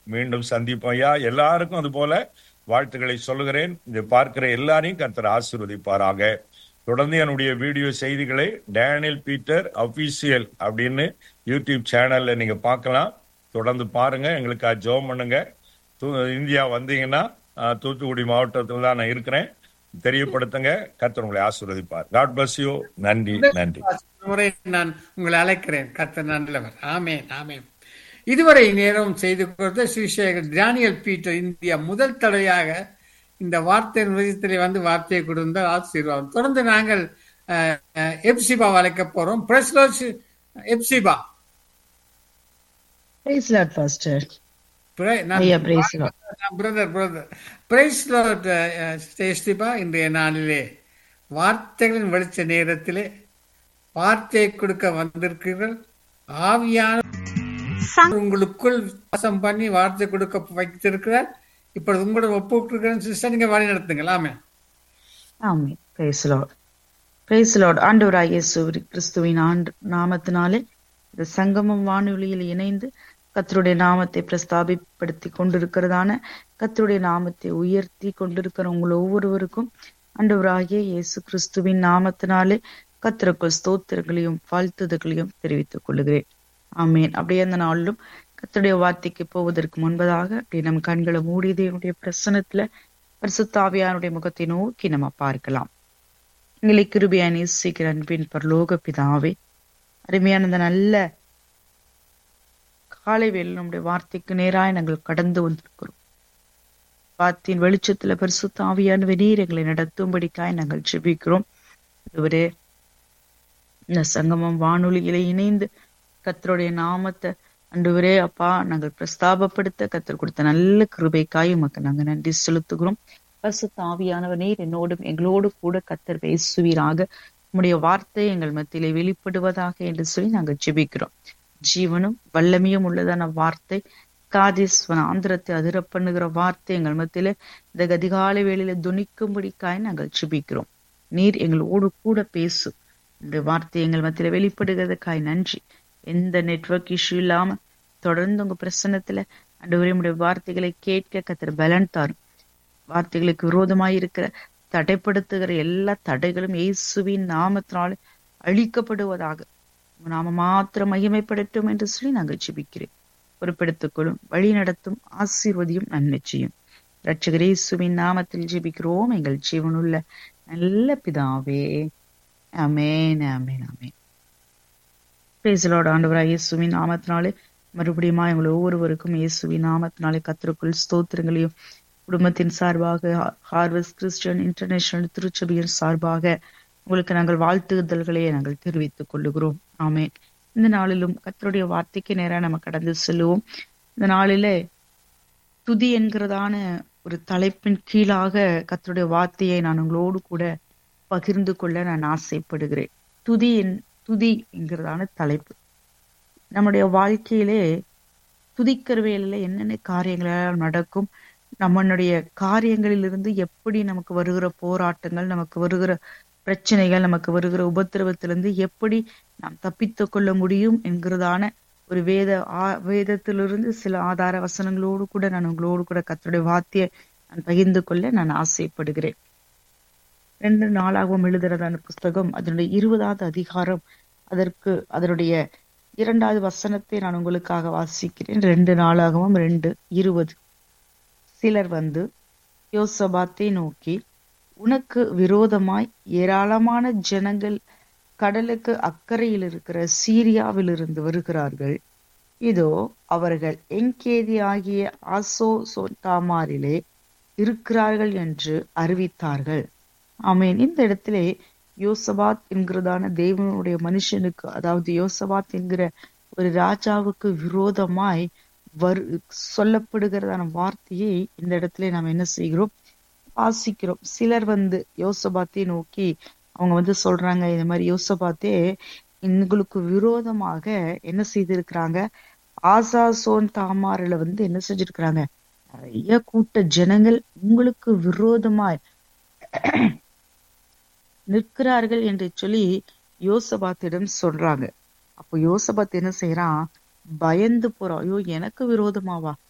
மீண்டும் சந்திப்போம் ஐயா எல்லாருக்கும் அது போல வாழ்த்துக்களை சொல்லுகிறேன் இதை பார்க்கிற எல்லாரையும் கர்த்தர் ஆசீர்வதிப்பாராக தொடர்ந்து என்னுடைய வீடியோ செய்திகளை டேனியல் பீட்டர் அபிஷியல் அப்படின்னு யூடியூப் சேனல்ல நீங்க பார்க்கலாம் தொடர்ந்து பாருங்க எங்களுக்கு ஜோம் பண்ணுங்க தூ- இந்தியா வந்தீங்கன்னா ஆஹ், தூத்துக்குடி மாவட்டத்தில் தான் நான் இருக்கிறேன் தெரியப்படுத்துங்க கர்த்தர் உங்களை ஆசீர்வதிப்பார் காட் bless யூ நன்றி நன்றி ஒரு முறை நான் உங்களை அழைக்கிறேன் கர்த்தர் நல்லவர் ஆமென் ஆமென் இதுவரை நேரம் செய்து கொடுத்த ஸ்ரீசேகர் டேனியல் பீட்டர் இந்தியா முதல் தடவையாக இந்த வார்த்தை விதத்திலே வந்து வார்த்தையை கொடுத்த ஆசீர்வாதம் தொடர்ந்து நாங்கள் அஹ், அஹ், எப்சிபா அழைக்க போறோம் பிரஸ்லோஸ் எப்சிபா Praise Lord, Pastor. பிர- நான் ஐயா, praise Lord. Brother brother praise Lord ஸ்டேஸ்டிபா இன்றைய நாளிலே வார்த்தைகளின் வெளிச்ச நேரத்திலே வார்த்தையை கொடுக்க வந்திருக்கிறீர்கள் ஆவியான உங்களுக்குள் வாசம் பண்ணி வார்த்தை கொடுக்க வைத்திருக்கிறார் இப்பொழுது உங்களோட ஒப்புக்கிறேன் சிஸ்டர் நீங்க வழி நடத்துங்களாமே amen praise Lord praise Lord ஆண்டவராகிய இயேசு கிறிஸ்துவின் ஆண்டு நாமத்தினாலே இந்த சங்கமம் வானொலியில் இணைந்து கர்த்தருடைய நாமத்தை பிரஸ்தாபிப்படுத்தி கொண்டிருக்கிறதான கர்த்தருடைய நாமத்தை உயர்த்தி கொண்டிருக்கிற உங்கள் ஒவ்வொருவருக்கும் ஆண்டவராகிய இயேசு கிறிஸ்துவின் நாமத்தினாலே கர்த்தருக்குள் ஸ்தோத்திரங்களையும் வாழ்த்துதல்களையும் தெரிவித்துக் கொள்கிறேன் ஆமேன் அப்படியே அந்த நாளிலும் கர்த்தருடைய வார்த்தைக்கு போவதற்கு முன்பதாக அப்படி நம் கண்களை மூடி தேவனுடைய பிரசனத்துல பரிசுத்தாவியானுடைய முகத்தை நோக்கி நம்ம பார்க்கலாம் எங்களை கிருபியா நேசிக்கிற அன்பின் பரலோக பிதாவே அருமையான இந்த நல்ல காலை வேளையில் நம்முடைய வார்த்தைக்கு நேராய் நாங்கள் கடந்து வந்திருக்கிறோம் வார்த்தையின் வெளிச்சத்துல பரிசுத்த ஆவியான நீர் எங்களை நடத்தும்படிக்காய் நாங்கள் ஜெபிக்கிறோம் இதுவரே இந்த சங்கமம் வானொலியில இணைந்து கர்த்தருடைய நாமத்தை அன்றுவரே அப்பா நாங்கள் பிரஸ்தாபப்படுத்த கத்தர் கொடுத்த நல்ல கிருபைக்காய் உமக்கு நாங்க நன்றி செலுத்துகிறோம் பரிசுத்த ஆவியானவர் நீர் என்னோடும் எங்களோடு கூட கத்தர் பேசுவீராக உம்முடைய வார்த்தை எங்கள் மத்தியிலே வெளிப்படுவதாக என்று சொல்லி நாங்கள் ஜெபிக்கிறோம் ஜீவனும் வல்லமையும் உள்ளதான வார்த்தை காதீஸ்வன ஆந்திரத்தை அதிர பண்ணுகிற வார்த்தை எங்கள் மத்தியில இந்த கதிகாலை வேளையில துணிக்கும்படிக்காய் நாங்கள் ஜெபிக்கிறோம் நீர் எங்களோடு கூட பேசு இந்த வார்த்தை எங்கள் மத்தியில வெளிப்படுகிறதுக்காய் நன்றி எந்த நெட்வொர்க் இஷ்யூ இல்லாம தொடர்ந்து உங்க பிரசன்னத்துல அன்றுவரே உடைய வார்த்தைகளை கேட்க கத்திர பலன் தாரும் வார்த்தைகளுக்கு விரோதமாய் இருக்கிற தடைப்படுத்துகிற எல்லா தடைகளும் இயேசுவின் நாமத்தினால அழிக்கப்படுவதாக உங்க நாம மாத்திரம் மகிமைப்படட்டும் என்று சொல்லி நாங்கள் ஜெபிக்கிறேன் பொறுப்பெடுத்துக் கொள்ளும் வழி நடத்தும் ஆசீர்வதியும் நன்மை செய்யும் ரட்சகர் இயேசுவின் நாமத்தில் ஜெபிக்கிறோம் எங்கள் ஜீவனுள்ள நல்ல பிதாவே அமேன் அமேன் அமேன் பேசலோட ஆண்டவராக இயேசுவின் நாமத்தினாலே மறுபடியும் எங்களை ஒவ்வொருவருக்கும் இயேசுவின் நாமத்தினாலே கத்திற்குள் ஸ்தோத்திரங்களையும் குடும்பத்தின் சார்பாக ஹார்வெஸ்ட் கிறிஸ்டியன் இன்டர்நேஷனல் திருச்சபையின் சார்பாக உங்களுக்கு நாங்கள் வாழ்த்துதல்களை நாங்கள் தெரிவித்துக் கொள்ளுகிறோம் ஆமென் இந்த நாளிலும் கர்த்தருடைய வார்த்தைக்கு நேரா நம்ம கடந்து செல்லுவோம் இந்த நாளிலே துதி என்கிறதான ஒரு தலைப்பின் கீழாக கர்த்தருடைய வார்த்தையை நான் உங்களோடு கூட பகிர்ந்து கொள்ள நான் ஆசைப்படுகிறேன் துதி என் துதி என்கிறதான தலைப்பு நம்முடைய வாழ்க்கையிலே துதிக்கிற வேலையில என்னென்ன காரியங்கள் நடக்கும் நம்மளுடைய காரியங்களிலிருந்து எப்படி நமக்கு வருகிற போராட்டங்கள் நமக்கு வருகிற பிரச்சனைகள் நமக்கு வருகிற உபத்திரவத்திலிருந்து எப்படி நாம் தப்பித்துக் கொள்ள முடியும் என்கிறதான ஒரு வேத ஆ- வேதத்திலிருந்து சில ஆதார வசனங்களோடு கூட நான் உங்களோடு கூட கர்த்தருடைய வார்த்தையை நான் பகிர்ந்து கொள்ள நான் ஆசைப்படுகிறேன் ரெண்டு நாளாகவும் எழுதுறதான புஸ்தகம் அதனுடைய இருபதாவது அதிகாரம் அதற்கு அதனுடைய இரண்டாவது வசனத்தை நான் உங்களுக்காக வாசிக்கிறேன் ரெண்டு நாளாகவும் ரெண்டு இருபது சிலர் வந்து யோசபாத்தை நோக்கி உனக்கு விரோதமாய் ஏராளமான ஜனங்கள் கடலுக்கு அக்கறையில் இருக்கிற சீரியாவிலிருந்து வருகிறார்கள் இதோ அவர்கள் எங்கேதி ஆகிய ஆசோ சோட்டாமாரிலே இருக்கிறார்கள் என்று அறிவித்தார்கள் ஆமென் இந்த இடத்திலே யோசபாத் என்கிறதான தேவனுடைய மனுஷனுக்கு அதாவது யோசபாத் என்கிற ஒரு ராஜாவுக்கு விரோதமாய் வரு சொல்லப்படுகிறதான வார்த்தையை இந்த இடத்துல நாம் என்ன செய்கிறோம் வாசிக்கிறோம் சிலர் வந்து யோசபாத்தை நோக்கி அவங்க வந்து சொல்றாங்க இந்த மாதிரி யோசபாத்தே எங்களுக்கு விரோதமாக என்ன செய்திருக்கிறாங்க ஆசாசோன் தாமாரில வந்து என்ன செஞ்சிருக்கிறாங்க நிறைய கூட்ட ஜனங்கள் உங்களுக்கு விரோதமாய் நிற்கிறார்கள் என்று சொல்லி யோசபாத்திடம் சொல்றாங்க அப்போ யோசபாத் என்ன செய்யறான் பயந்து போறான் ஐயோ எனக்கு விரோதமாவா